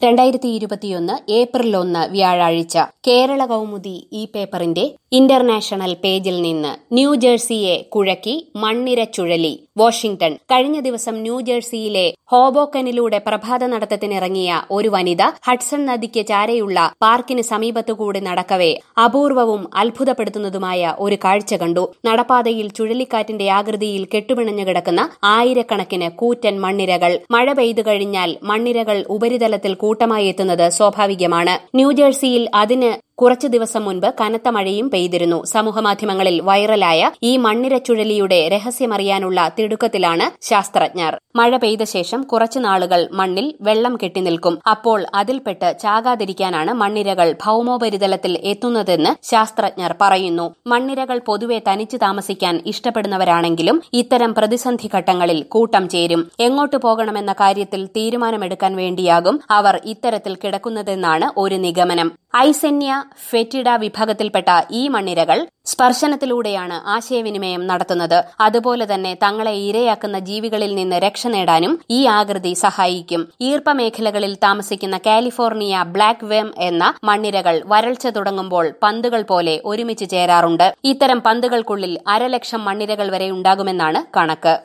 രണ്ടായിരത്തി ഇരുപത്തിയൊന്ന് ഏപ്രിൽ ഒന്ന് വ്യാഴാഴ്ച കേരള കൗമുദി ഈ പേപ്പറിന്റെ ഇന്റർനാഷണൽ പേജിൽ നിന്ന് ന്യൂജേഴ്സിയെ കുഴക്കി മണ്ണിര ചുഴലി വാഷിംഗ്ടൺ കഴിഞ്ഞ ദിവസം ന്യൂജേഴ്സിയിലെ ഹോബോക്കനിലൂടെ പ്രഭാത നടത്തത്തിനിറങ്ങിയ ഒരു വനിത ഹഡ്സൺ നദിക്ക് ചാരെയുള്ള പാർക്കിന് സമീപത്തുകൂടി നടക്കവേ അപൂർവവും അത്ഭുതപ്പെടുത്തുന്നതുമായ ഒരു കാഴ്ച കണ്ടു നടപ്പാതയിൽ ചുഴലിക്കാറ്റിന്റെ ആകൃതിയിൽ കെട്ടുപിണഞ്ഞു കിടക്കുന്ന ആയിരക്കണക്കിന് കൂറ്റൻ മണ്ണിരകൾ മഴ പെയ്തു കഴിഞ്ഞാൽ മണ്ണിരകൾ ഉപരിതലത്തിൽ കൂട്ടമായി എത്തുന്നത് സ്വാഭാവികമാണ് ന്യൂജേഴ്സിയിൽ അതിന് കുറച്ചു ദിവസം മുൻപ് കനത്ത മഴയും പെയ്തിരുന്നു സമൂഹമാധ്യമങ്ങളിൽ വൈറലായ ഈ മണ്ണിര ചുഴലിയുടെ രഹസ്യമറിയാനുള്ള തിടുക്കത്തിലാണ് ശാസ്ത്രജ്ഞർ മഴ പെയ്ത ശേഷം കുറച്ചു നാളുകൾ മണ്ണിൽ വെള്ളം കെട്ടിനിൽക്കും അപ്പോൾ അതിൽപ്പെട്ട് ചാകാതിരിക്കാനാണ് മണ്ണിരകൾ ഭൌമോപരിതലത്തിൽ എത്തുന്നതെന്ന് ശാസ്ത്രജ്ഞർ പറയുന്നു മണ്ണിരകൾ പൊതുവെ തനിച്ചു താമസിക്കാൻ ഇഷ്ടപ്പെടുന്നവരാണെങ്കിലും ഇത്തരം പ്രതിസന്ധി ഘട്ടങ്ങളിൽ കൂട്ടം ചേരും എങ്ങോട്ട് പോകണമെന്ന കാര്യത്തിൽ തീരുമാനമെടുക്കാൻ വേണ്ടിയാകും അവർ ഇത്തരത്തിൽ കിടക്കുന്നതെന്നാണ് ഒരു നിഗമനം ഐസെന്യ ഫെറ്റിഡ വിഭാഗത്തിൽപ്പെട്ട ഈ മണ്ണിരകൾ സ്പർശനത്തിലൂടെയാണ് ആശയവിനിമയം നടത്തുന്നത് അതുപോലെ തന്നെ തങ്ങളെ ഇരയാക്കുന്ന ജീവികളിൽ നിന്ന് രക്ഷ നേടാനും ഈ ആകൃതി സഹായിക്കും ഈർപ്പമേഖലകളിൽ താമസിക്കുന്ന കാലിഫോർണിയ ബ്ലാക്ക് വെം എന്ന മണ്ണിരകൾ വരൾച്ച തുടങ്ങുമ്പോൾ പന്തുകൾ പോലെ ഒരുമിച്ച് ചേരാറുണ്ട് ഇത്തരം പന്തുകൾക്കുള്ളിൽ അരലക്ഷം മണ്ണിരകൾ വരെ ഉണ്ടാകുമെന്നാണ് കണക്ക്